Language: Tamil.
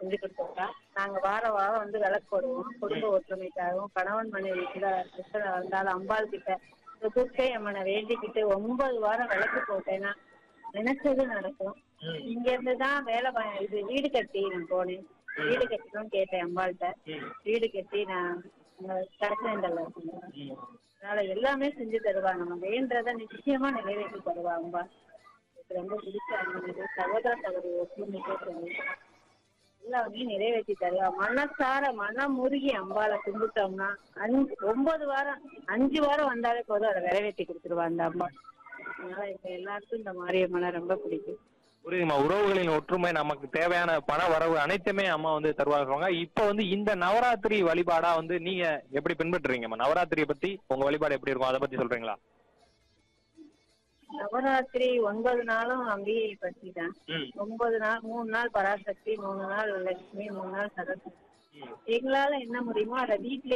செஞ்சு கொடுத்துருக்கா நாங்க வார வாரம் வந்து விளக்கு போடுவோம் குடும்ப ஒற்றுமைக்காகவும் கணவன் மனைவிக்குள்ள பிரச்சனை வந்தாலும் அம்பாள் கிட்ட இந்த துர்க்கை அம்மனை வேண்டிக்கிட்டு ஒன்பது வாரம் விளக்கு போட்டேன்னா நினைச்சது நடக்கும் இங்க இருந்து தான் வேலை பா- இது வீடு கட்டி நான் போனேன் வீடு கட்டணும்னு கேட்டேன் அம்பாள்கிட்ட வீடு கட்டி நான் கரசேண்டல்ல இருக்கேன் அதனால எல்லாமே செஞ்சு தருவா நம்ம வேண்டதை நிச்சயமா நிறைவேற்றி தருவா அம்பா எனக்கு ரொம்ப பிடிச்ச அம்மன் இது சகோதர சகோதரி ஒற்றுமைக்கே சொல்லி எல்லாமே நிறைவேற்றி தருவா மனசார மனம் முருகி அம்பாளை கும்பிட்டோம்னா அஞ்சு ஒன்பது வாரம் அஞ்சு வாரம் வந்தாலே போதும் அதை நிறைவேற்றி கொடுத்துருவா அந்த அம்மா அதனால இப்ப எல்லாருக்கும் இந்த மாரியம்மனை ரொம்ப பிடிக்கும் புரியுதுமா உறவுகளின் ஒற்றுமை நமக்கு தேவையான பண வரவு அனைத்துமே அம்மா வந்து தருவாங்க இப்போ வந்து இந்த நவராத்திரி வழிபாடா வந்து நீங்க எப்படி பின்பற்றுறீங்கம்மா நவராத்திரியை பத்தி உங்க வழிபாடு எப்படி இருக்கும் அதை பத்தி சொல்றீங்களா நவராத்திரி ஒன்பது நாளும் அம்பிகை பற்றி தான் ம் ஒன்பது நாள் மூணு நாள் பராசக்தி மூணு நாள் லட்சுமி மூணு நாள் சரஸ்வதி எங்களால என்ன முடியுமோ அதை வீட்லயே